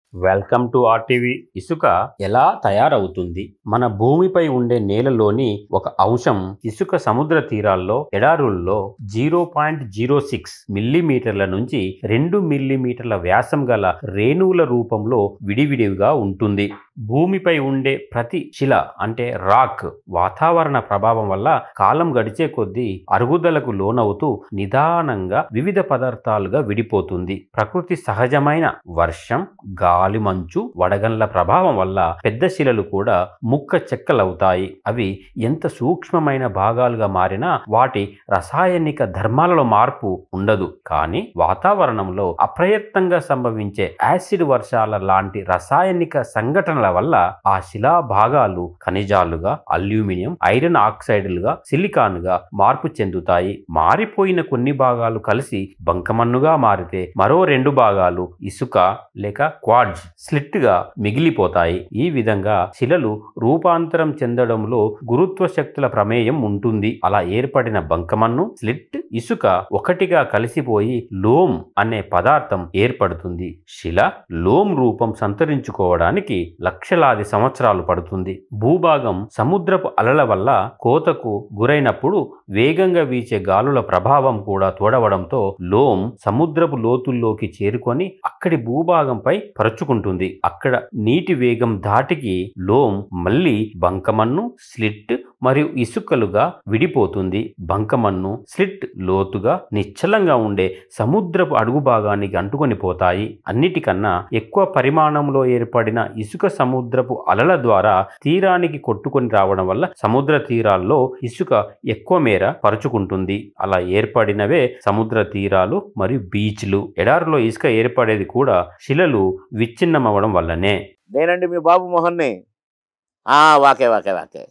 Welcome to RTV ఇసుక ఎలా తయారవుతుంది మన భూమిపై ఉండే నేలలోని ఒక అంశం ఇసుక సముద్ర తీరాల్లో ఎడారుల్లో జీరో పాయింట్ జీరో సిక్స్ మిల్లీమీటర్ల నుంచి రెండు మిల్లీమీటర్ల వ్యాసం గల రేణువుల రూపంలో విడివిడిగా ఉంటుంది భూమిపై ఉండే ప్రతి శిల అంటే రాక్ వాతావరణ ప్రభావం వల్ల కాలం గడిచే కొద్దీ అరుగుదలకు లోనవుతూ నిదానంగా వివిధ పదార్థాలుగా విడిపోతుంది ప్రకృతి సహజమైన వర్షం గాలి మంచు వడగండ్ల ప్రభావం వల్ల పెద్ద శిలలు కూడా ముక్క చెక్కలవుతాయి అవి ఎంత సూక్ష్మమైన భాగాలుగా మారినా వాటి రసాయనిక ధర్మాలలో మార్పు ఉండదు కానీ వాతావరణంలో అప్రయత్నంగా సంభవించే యాసిడ్ వర్షాల లాంటి రసాయనిక సంఘటనల వల్ల ఆ శిలా భాగాలు ఖనిజాలుగా అల్యూమినియం ఐరన్ ఆక్సైడ్లుగా సిలికాన్గా మార్పు చెందుతాయి మారిపోయిన కొన్ని భాగాలు కలిసి బంకమన్నుగా మారితే మరో రెండు భాగాలు ఇసుక లేక క్వాడ్జ్ స్లిట్ గా మిగిలిపోతాయి ఈ విధంగా శిలలు రూపాంతరం చెందడంలో గురుత్వ శక్తుల ప్రమేయం ఉంటుంది అలా ఏర్పడిన బంకమన్ను స్లిట్ ఇసుక ఒకటిగా కలిసిపోయి లోమ్ అనే పదార్థం ఏర్పడుతుంది శిల లోమ్ రూపం సంతరించుకోవడానికి లక్షలాది సంవత్సరాలు పడుతుంది భూభాగం సముద్రపు అలల వల్ల కోతకు గురైనప్పుడు వేగంగా వీచే గాలుల ప్రభావం కూడా తోడవడంతో లోమ్ సముద్రపు లోతుల్లోకి చేరుకొని అక్కడి భూభాగంపై పరుచుకుంటుంది అక్కడ నీటి వేగం దాటికి లోమ్ మళ్ళీ బంకమన్ను స్లిట్ మరియు ఇసుకలుగా విడిపోతుంది బంకమన్ను స్లిట్ లోతుగా నిశ్చలంగా ఉండే సముద్రపు అడుగు భాగానికి అంటుకొని పోతాయి అన్నిటికన్నా ఎక్కువ పరిమాణంలో ఏర్పడిన ఇసుక సముద్రపు అలల ద్వారా తీరానికి కొట్టుకొని రావడం వల్ల సముద్ర తీరాల్లో ఇసుక ఎక్కువ మేర పరుచుకుంటుంది అలా ఏర్పడినవే సముద్ర తీరాలు మరియు బీచ్లు ఎడారిలో ఇసుక ఏర్పడేది కూడా శిలలు విచ్ఛిన్నమవడం వల్లనే నేనండి మీ బాబు మోహన్ని ఆ, వాకే వాకే వాకే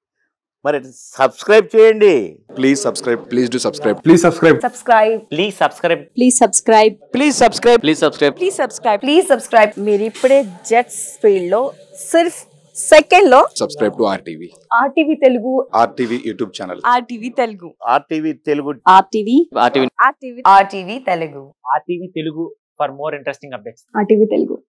మరి సబ్స్క్రైబ్ చేయండి Please subscribe. Please do subscribe. Please subscribe. subscribe please subscribe please subscribe please subscribe please subscribe please subscribe please subscribe మీరు ఇప్పుడే జెట్స్ ఫీల్డ్ లో సిర్ఫ్ సెకండ్ లో Subscribe to RTV. RTV Telugu RTV YouTube channel. RTV Telugu RTV Telugu RTV RTV RTV RTV Telugu RTV Telugu for more interesting updates RTV Telugu